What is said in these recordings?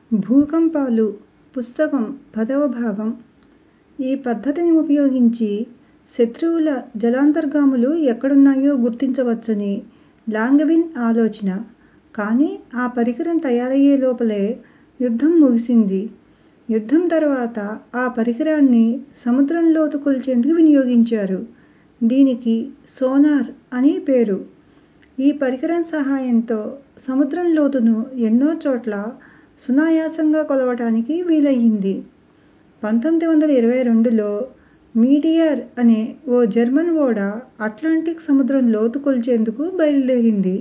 భూకంపాలు పుస్తకం పదవ భాగం ఈ పద్ధతిని ఉపయోగించి శత్రువుల జలాంతర్గాములు ఎక్కడున్నాయో గుర్తించవచ్చని లాంగెవిన్ ఆలోచన. కానీ ఆ పరికరం తయారయ్యే లోపలే యుద్ధం ముగిసింది. యుద్ధం తరువాత ఆ పరికరాన్ని సముద్రం లోతు కొలిచేందుకు వినియోగించారు. దీనికి సోనార్ అని పేరు. ఈ పరికరం సహాయంతో సముద్రం లోతును ఎన్నో చోట్ల సునాయాసంగా కొలవటానికి వీలయింది. పంతొమ్మిది వందల ఇరవై రెండులో మీటియర్ అనే ఓ జర్మన్ ఓడ అట్లాంటిక్ సముద్రం లోతు కొలిచేందుకు బయలుదేరింది.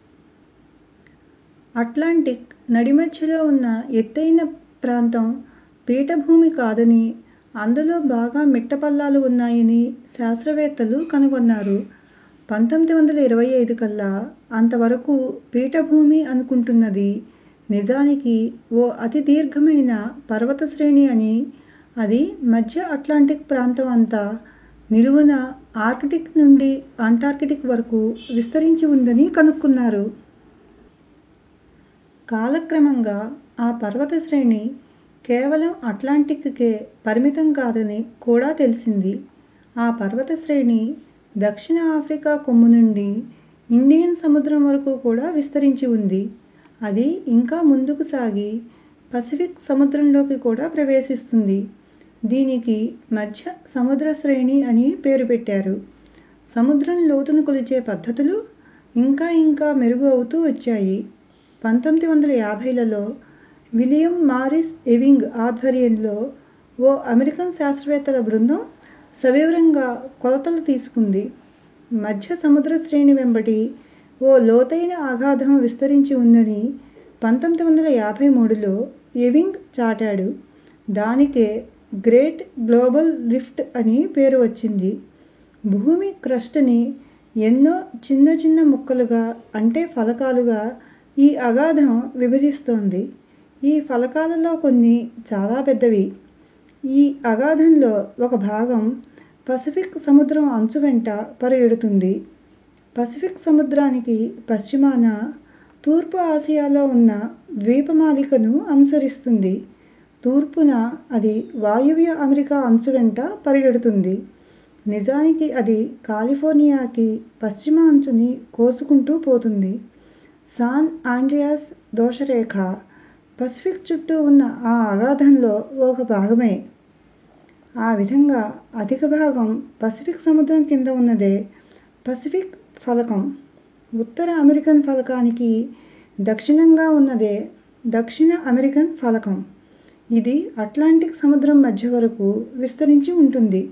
అట్లాంటిక్ నడిమధ్యలో ఉన్న ఎత్తయిన ప్రాంతం పీఠభూమి కాదని, అందులో బాగా మిట్టపల్లాలు ఉన్నాయని శాస్త్రవేత్తలు కనుగొన్నారు. పంతొమ్మిది వందల ఇరవై ఐదు కల్లా అంతవరకూ పీఠభూమి అనుకుంటున్నది నిజానికి ఓ అతి దీర్ఘమైన పర్వతశ్రేణి అని, అది మధ్య అట్లాంటిక్ ప్రాంతం అంతా నిలువునా ఆర్కిటిక్ నుండి అంటార్కిటిక్ వరకూ విస్తరించి ఉందని కనుక్కున్నారు. కాలక్రమంగా ఆ పర్వతశ్రేణి కేవలం అట్లాంటిక్ కే పరిమితం కాదని కూడా తెలిసింది. ఆ పర్వతశ్రేణి దక్షిణ ఆఫ్రికా కొమ్ము నుండి ఇండియన్ సముద్రం వరకూ కూడా విస్తరించి ఉంది. అది ఇంకా ముందుకు సాగి పసిఫిక్ సముద్రంలోకి కూడా ప్రవేశిస్తుంది. దీనికి మధ్య సముద్రశ్రేణి అని పేరు పెట్టారు. సముద్రం లోతును కొలిచే పద్ధతులు ఇంకా ఇంకా మెరుగు అవుతూ వచ్చాయి. పంతొమ్మిది వందల యాభైలలో విలియం మారిస్ ఎవింగ్ ఆధ్వర్యంలో ఓ అమెరికన్ శాస్త్రవేత్తల బృందం సవివరంగా కొలతలు తీసుకుంది. మధ్య సముద్రశ్రేణి వెంబడి ఓ లోతైన అగాధం విస్తరించి ఉందని పంతొమ్మిది వందల యాభై మూడులో ఎవింగ్ చాటాడు. దానికే గ్రేట్ గ్లోబల్ రిఫ్ట్ అని పేరు వచ్చింది. భూమి క్రస్ట్ ని ఎన్నో చిన్న చిన్న ముక్కలుగా అంటే ఫలకాలుగా ఈ అగాధం విభజిస్తోంది. ఈ ఫలకాలలో కొన్ని చాలా పెద్దవి. ఈ అగాధంలో ఒక భాగం పసిఫిక్ సముద్రం అంచు వెంట పరుగెడుతుంది. పసిఫిక్ సముద్రానికి పశ్చిమాన తూర్పు ఆసియాలో ఉన్న ద్వీపమాలికను అనుసరిస్తుంది. తూర్పున అది వాయువ్య అమెరికా అంచు వెంట పరుగెడుతుంది. నిజానికి అది కాలిఫోర్నియాకి పశ్చిమ అంచుని కోసుకుంటూ పోతుంది. శాన్ ఆండ్రియాస్ దోషరేఖ పసిఫిక్ చుట్టూ ఉన్న ఆ అగాధంలో ఒక భాగమే. ఆ విధంగా అధిక భాగం పసిఫిక్ సముద్రం కింద ఉన్నదే పసిఫిక్ ఫలకం. ఉత్తర అమెరికన్ ఫలకానికి దక్షిణంగా ఉన్నదే దక్షిణ అమెరికన్ ఫలకం. ఇది అట్లాంటిక్ సముద్రం మధ్య వరకూ విస్తరించి ఉంటుంది.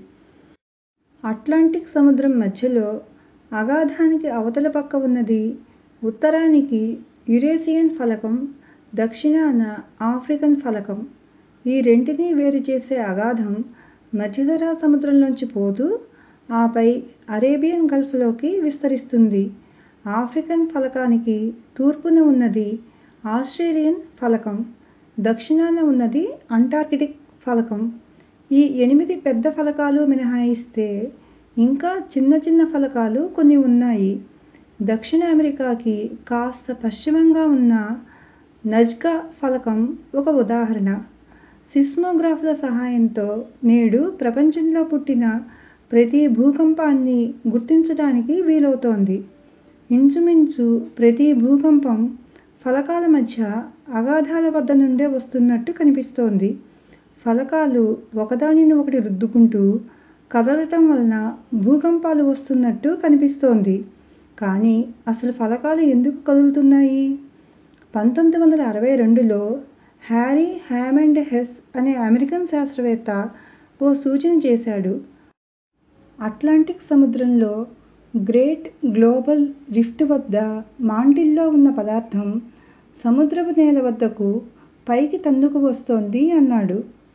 అట్లాంటిక్ సముద్రం మధ్యలో అగాధానికి అవతలి పక్క ఉన్నది ఉత్తరానికి యురేషియన్ ఫలకం, దక్షిణాన ఆఫ్రికన్ ఫలకం. ఈ రెంటినీ వేరు చేసే అగాధం మధ్యధరా సముద్రంలోంచి పోతూ ఆపై అరేబియన్ గల్ఫ్ లోకి విస్తరిస్తుంది. ఆఫ్రికన్ ఫలకానికి తూర్పున ఉన్నది ఆస్ట్రేలియన్ ఫలకం. దక్షిణాన ఉన్నది అంటార్కిటిక్ ఫలకం. ఈ ఎనిమిది పెద్ద ఫలకాలు మినహాయిస్తే ఇంకా చిన్న చిన్న ఫలకాలు కొన్ని ఉన్నాయి. దక్షిణ అమెరికాకి కాస్త పశ్చిమంగా ఉన్న నజ్కా ఫలకం ఒక ఉదాహరణ. సిస్మోగ్రాఫ్ల సహాయంతో నేడు ప్రపంచంలో పుట్టిన ప్రతి భూకంపాన్నీ గుర్తించటానికి వీలవుతోంది. ఇంచుమించు ప్రతి భూకంపం ఫలకాల మధ్య అగాధాల వద్ద నుండే వస్తున్నట్టు కనిపిస్తోంది. ఫలకాలు ఒకదానిని ఒకటి రుద్దుకుంటూ కదలటం వలన భూకంపాలు వస్తున్నట్టు కనిపిస్తోంది. కానీ అసలు ఫలకాలు ఎందుకు కదులుతున్నాయి? పంతొమ్మిది వందల అరవై రెండులో హారీ హామండ్ హెస్ అనే అమెరికన్ శాస్త్రవేత్త ఓ సూచన చేశాడు. అట్లాంటిక్ సముద్రంలో గ్రేట్ గ్లోబల్ రిఫ్ట్ వద్ద మాంటిల్లో ఉన్న పదార్థం సముద్రపు నేల వద్దకు పైకి తన్నుకు వస్తోంది అన్నాడు.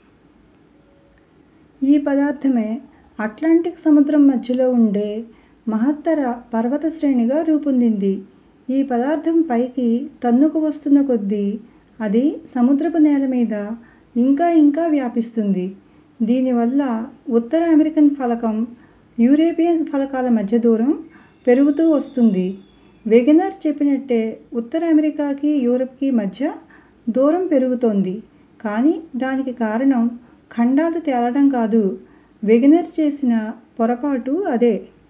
ఈ పదార్థమే అట్లాంటిక్ సముద్రం మధ్యలో ఉండే మహత్తర పర్వతశ్రేణిగా రూపొందింది. ఈ పదార్థం పైకి తన్నుకు వస్తున్న కొద్దీ అది సముద్రపు నేల మీద ఇంకా ఇంకా వ్యాపిస్తుంది. దీనివల్ల ఉత్తర అమెరికన్ ఫలకం, యూరోపియన్ ఫలకాల మధ్య దూరం పెరుగుతూ వస్తుంది. వెగెనర్ చెప్పినట్టే ఉత్తర అమెరికాకి యూరప్ కి మధ్య దూరం పెరుగుతోంది కానీ దానికి కారణం ఖండాలు తేలడం కాదు వెగనర్ చేసిన పొరపాటు అదే